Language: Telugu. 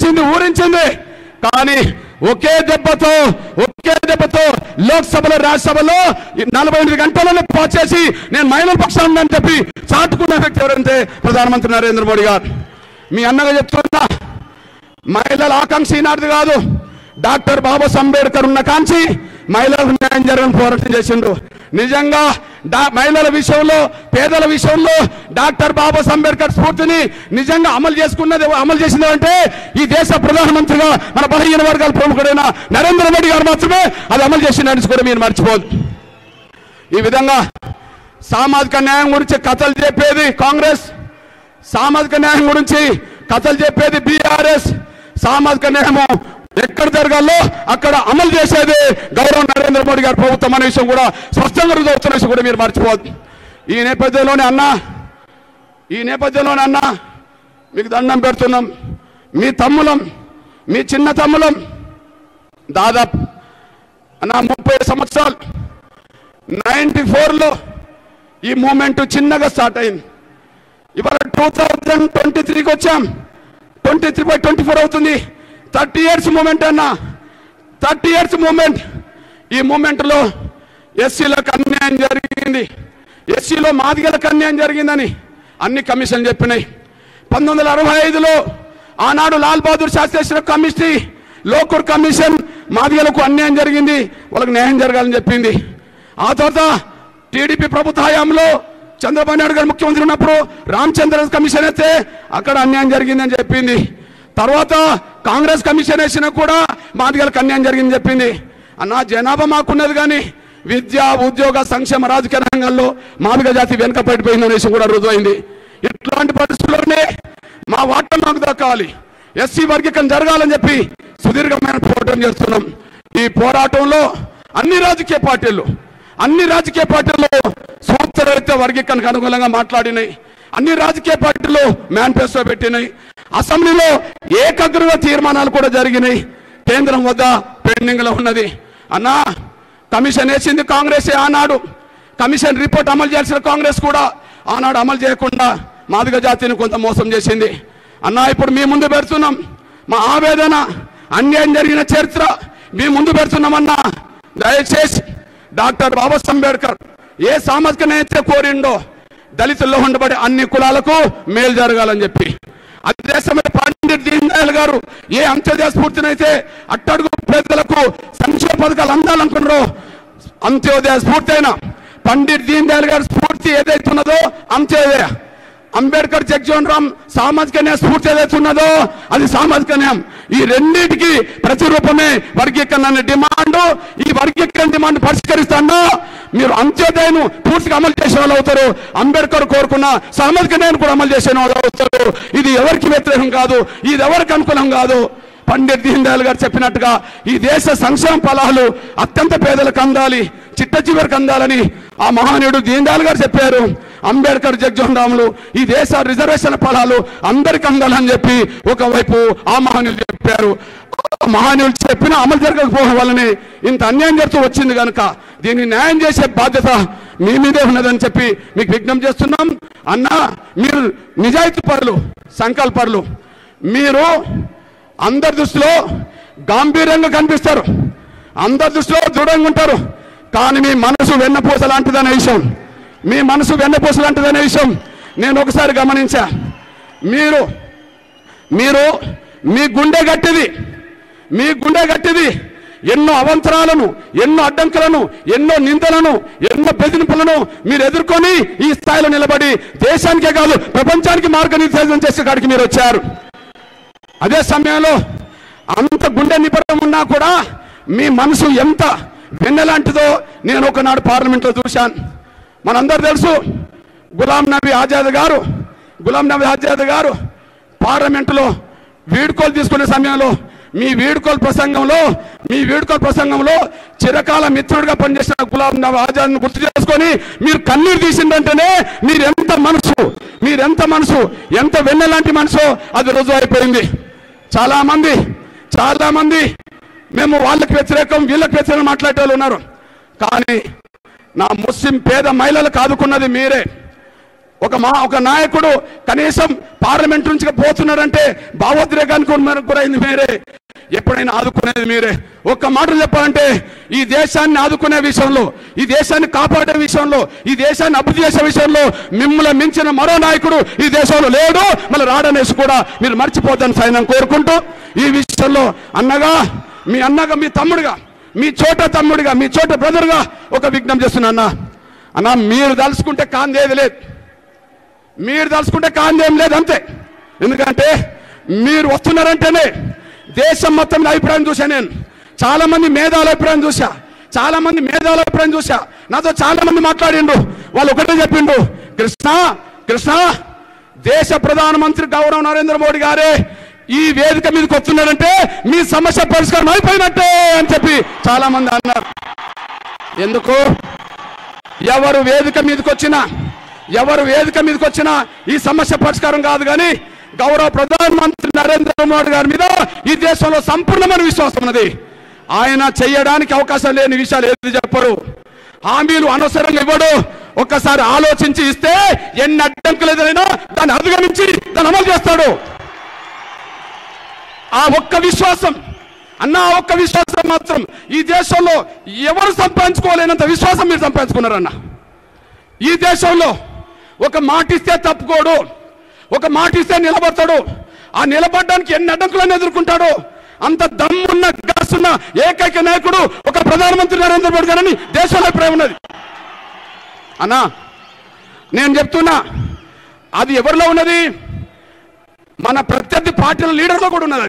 ఊరించింది ఊరించింది కానీ ఒకే దెబ్బతో ఒకే దెబ్బతో లోక్సభలో రాజ్యసభలో ఈ నలభై ఎనిమిది గంటలలో పాస్ చేసి నేను మహిళల పక్షాన్ని అని చెప్పి చాటుకున్న వ్యక్తి ఎవరంటే ప్రధానమంత్రి నరేంద్ర మోడీ గారు మీ అన్నగా చెప్తున్నా మహిళల ఆకాంక్ష ఈనాటిది కాదు డాక్టర్ బాబాసాహెబ్ అంబేద్కర్ ఉన్న కాంచి మహిళలకు న్యాయం జరగని పోరాటం చేసిండు నిజంగా డా- మహిళల విషయంలో పేదల విషయంలో డాక్టర్ బాబాసాహెబ్ అంబేద్కర్ స్ఫూర్తిని నిజంగా అమలు చేసుకున్నది అమలు చేసింది అంటే ఈ దేశ ప్రధానమంత్రిగా మన బలహీన వర్గాల ప్రముఖుడైన నరేంద్ర మోడీ గారు మాత్రమే అది అమలు చేసిందని కూడా మీరు మర్చిపోదు ఈ విధంగా సామాజిక న్యాయం గురించి కథలు చెప్పేది కాంగ్రెస్ సామాజిక న్యాయం గురించి కథలు చెప్పేది బీఆర్ఎస్ సామాజిక న్యాయము ఎక్కడ జరగాలో అక్కడ అమలు చేసేది గౌరవ నరేంద్ర మోడీ గారి ప్రభుత్వం అనే విషయం కూడా స్పష్టంగా రుజువుతున్న విషయం కూడా మీరు మర్చిపోవద్దు ఈ నేపథ్యంలోనే అన్న ఈ నేపథ్యంలోనే అన్న మీకు దండం పెడుతున్నాం మీ తమ్ములం మీ చిన్న తమ్ములం దాదాపు అన్న ముప్పై సంవత్సరాలు నైంటీ ఫోర్లో ఈ మూమెంట్ చిన్నగా స్టార్ట్ అయింది ఇవాళ టూ థౌజండ్ ట్వంటీ త్రీకి వచ్చాం twenty three by twenty four అవుతుంది థర్టీ ఇయర్స్ మూమెంట్ అన్న థర్టీ ఇయర్స్ మూమెంట్ ఈ మూమెంట్లో ఎస్సీలకు అన్యాయం జరిగింది ఎస్సీలో మాదిగలకు అన్యాయం జరిగిందని అన్ని కమిషన్లు చెప్పినాయి పంతొమ్మిది వందల అరవై ఐదులో ఆనాడు లాల్ బహదూర్ శాస్త్రి చేసిన కమిటీ లోకూర్ కమిషన్ మాదిగలకు అన్యాయం జరిగింది వాళ్ళకి న్యాయం జరగాలని చెప్పింది ఆ తర్వాత టీడీపీ ప్రభుత్వ హయాంలో చంద్రబాబు నాయుడు గారు ముఖ్యమంత్రి ఉన్నప్పుడు రామచంద్ర కమిషన్ అయితే అక్కడ అన్యాయం జరిగిందని చెప్పింది తర్వాత కాంగ్రెస్ కమిషన్ వేసినా కూడా మాదిగలకు అన్యాయం జరిగిందని చెప్పింది అన్న జనాభా మాకున్నది కానీ విద్య ఉద్యోగ సంక్షేమ రాజకీయ రంగంలో మాదిగ జాతి వెనుక పడిపోయింది అనేసి కూడా రుజువైంది ఇట్లాంటి పరిస్థితుల్లోనే మా వాటం మాకు దక్కాలి ఎస్సీ వర్గీకరణ జరగాలని చెప్పి సుదీర్ఘమైన పోరాటం చేస్తున్నాం ఈ పోరాటంలో అన్ని రాజకీయ పార్టీలు అన్ని రాజకీయ పార్టీలు సూత్రరీత్య వర్గీకరణకు అనుకూలంగా మాట్లాడినాయి అన్ని రాజకీయ పార్టీలు మేనిఫెస్టో పెట్టినాయి అసెంబ్లీలో ఏకగ్రీవ తీర్మానాలు కూడా జరిగినాయి కేంద్రం వద్ద పెండింగ్ లో ఉన్నది అన్నా కమిషన్ వేసింది కాంగ్రెస్ ఆనాడు కమిషన్ రిపోర్ట్ అమలు చేయాల్సిన కాంగ్రెస్ కూడా ఆనాడు అమలు చేయకుండా మాదిగ జాతిని కొంత మోసం చేసింది అన్నా ఇప్పుడు మీ ముందు పెడుతున్నాం మా ఆవేదన అన్యాయం జరిగిన చరిత్ర మీ ముందు పెడుతున్నామన్నా దయచేసి డాక్టర్ బాబాసాహెబ్ అంబేద్కర్ ఏ సామాజిక న్యాయతే కోరిండో దళితుల్లో ఉండబడే అన్ని కులాలకు మేలు జరగాలని చెప్పి అదే సమయంలో పండిట్ దీన్ దయాళ్ గారు ఏ అంత్యోదయ స్ఫూర్తినైతే అట్టడుగు పేదలకు సంక్షేమ పథకాలు అందాలనుకున్నారో అంత్యోదయ స్ఫూర్తి అయిన పండిట్ దీన్ దయాళ్ గారి స్ఫూర్తి ఏదైతే ఉన్నదో అంత్యోదయ అంబేద్కర్ జగ్జీవన్ రామ్ సామాజిక న్యాయ స్ఫూర్తి ఏదైతే ఉన్నదో అది సామాజిక న్యాయం ఈ రెండింటికి ప్రతిరూపమే వర్గీకరణ అనే డిమాండ్ ఈ వర్గీకరణ డిమాండ్ పరిష్కరిస్తాను మీరు అంత్యోదయను పూర్తిగా అమలు చేసే వాళ్ళు అవుతారు అంబేద్కర్ కోరుకున్న సామాజిక న్యాయం కూడా అమలు చేసే వాళ్ళు అవుతారు ఇది ఎవరికి వ్యతిరేకం కాదు ఇది ఎవరికి అనుకూలం కాదు పండిట్ దీన్ దయాళ్ గారు చెప్పినట్టుగా ఈ దేశ సంక్షేమ ఫలాలు అత్యంత పేదలకు అందాలి చిట్ట చివరికి అందాలని ఆ మహానీయుడు దీన్ దయాళ్ గారు చెప్పారు అంబేద్కర్ జగ్జోహన్ రాములు ఈ దేశ రిజర్వేషన్ ఫలాలు అందరికి అందాలని చెప్పి ఒకవైపు ఆ మహానీయులు చెప్పారు ఆ మహానీయులు చెప్పిన అమలు జరగకపోవడం వల్లనే ఇంత అన్యాయం జరుగుతూ వచ్చింది కనుక దీన్ని న్యాయం చేసే బాధ్యత మీ మీదే ఉన్నదని చెప్పి మీకు విజ్ఞప్తి చేస్తున్నాం అన్నా మీరు నిజాయితీ పరులు సంకల్పరులు మీరు అందరి దృష్టిలో గాంభీర్యంగా కనిపిస్తారు అందరి దృష్టిలో దృఢంగా ఉంటారు కానీ మీ మనసు వెన్నపూస లాంటిదనే విషయం మీ మనసు వెన్నపూస లాంటిదనే విషయం నేను ఒకసారి గమనించా మీరు మీరు మీ గుండె గట్టిది మీ గుండె గట్టిది ఎన్నో అవంతరాలను ఎన్నో అడ్డంకులను ఎన్నో నిందలను ఎన్నో బెదిరింపులను మీరు ఎదుర్కొని ఈ స్థాయిలో నిలబడి దేశానికే కాదు ప్రపంచానికి మార్గనిర్దేశం చేసే కాడికి మీరు వచ్చారు అదే సమయంలో అంత గుండె నిబరం ఉన్నా కూడా మీ మనసు ఎంత వెన్నెలాంటిదో నేను ఒకనాడు పార్లమెంట్లో చూశాను మనందరూ తెలుసు గులాం నబీ ఆజాద్ గారు గులాం నబీ ఆజాద్ గారు పార్లమెంటులో వీడుకోలు తీసుకునే సమయంలో మీ వీడుకోలు ప్రసంగంలో మీ వీడుకోలు ప్రసంగంలో చిరకాల మిత్రుడిగా పనిచేసిన గులాం నబీ ఆజాద్ని గుర్తు చేసుకొని మీరు కన్నీరు తీసిందంటేనే మీరు ఎంత మనసు మీరు ఎంత మనసు ఎంత వెన్నెలాంటి మనసో అది రుజువు అయిపోయింది చాలా మంది చాలా మంది మేము వాళ్ళకి వ్యతిరేకం వీళ్ళకి వ్యతిరేకం మాట్లాడే వాళ్ళు ఉన్నారు కానీ నా ముస్లిం పేద మహిళలకు ఆదుకున్నది మీరే ఒక మా ఒక నాయకుడు కనీసం పార్లమెంట్ నుంచి పోతున్నాడంటే భావోద్రేకానికి ఉన్న- గురైంది మీరే ఎప్పుడైనా ఆదుకునేది మీరే ఒక్క మాట చెప్పాలంటే ఈ దేశాన్ని ఆదుకునే విషయంలో ఈ దేశాన్ని కాపాడే విషయంలో ఈ దేశాన్ని అభివృద్ధి చేసే విషయంలో మిమ్మల్ని మించిన మరో నాయకుడు ఈ దేశంలో లేడు మళ్ళీ రాడనేసి కూడా మీరు మర్చిపోద్దని సైన్యం కోరుకుంటూ ఈ విషయంలో అన్నగా మీ అన్నగా మీ తమ్ముడిగా మీ చోట తమ్ముడిగా మీ చోట బ్రదర్గా ఒక విజ్ఞప్తి చేస్తున్నా అన్న అన్న మీరు తలుసుకుంటే కాందేది లేదు మీరు తలుచుకుంటే కాందేం లేదు అంతే ఎందుకంటే మీరు వస్తున్నారంటేనే దేశం మొత్తం మీద అభిప్రాయం చూసా నేను చాలా మంది మేధావుల అభిప్రాయం చూసా చాలా మంది మేధావుల అభిప్రాయం చూసా నాతో చాలా మంది మాట్లాడిండు వాళ్ళు ఒకటే చెప్పిండు కృష్ణ కృష్ణ దేశ ప్రధానమంత్రి గౌరవ నరేంద్ర మోడీ గారే ఈ వేదిక మీదకి వస్తున్నారంటే మీ సమస్య పరిష్కారం అయిపోయినట్టే అని చెప్పి చాలా మంది అన్నారు ఎందుకు ఎవరు వేదిక మీదకి వచ్చినా ఎవరు వేదిక మీదకి వచ్చినా ఈ సమస్య పరిష్కారం కాదు కానీ గౌరవ ప్రధానమంత్రి నరేంద్ర మోడీ గారి మీద ఈ దేశంలో సంపూర్ణమైన విశ్వాసం ఉన్నది ఆయన చేయడానికి అవకాశం లేని విషయాలు ఏది చెప్పరు హామీలు అనవసరంగా ఇవ్వడు ఒక్కసారి ఆలోచించి ఇస్తే ఎన్ని అడ్డంకులు ఎదురైనా దాన్ని అధిగమించి దాన్ని అమలు చేస్తాడు ఆ ఒక్క విశ్వాసం అన్న ఆ ఒక్క విశ్వాసం మాత్రం ఈ దేశంలో ఎవరు సంపాదించుకోలేనంత విశ్వాసం మీరు సంపాదించుకున్నారన్న ఈ దేశంలో ఒక మాట ఇస్తే తప్పుకోడు ఒక మాట ఇస్తే నిలబడతాడు ఆ నిలబడడానికి ఎన్ని అడ్డంకులను ఎదుర్కొంటాడు అంత దమ్మున్న గాసున్న ఏకైక నాయకుడు ఒక ప్రధానమంత్రి నరేంద్ర మోడీ గారని దేశంలో అభిప్రాయం ఉన్నది అన్నా నేను చెప్తున్నా అది ఎవరిలో ఉన్నది మన ప్రత్యర్థి పార్టీల లీడర్లో కూడా ఉన్నది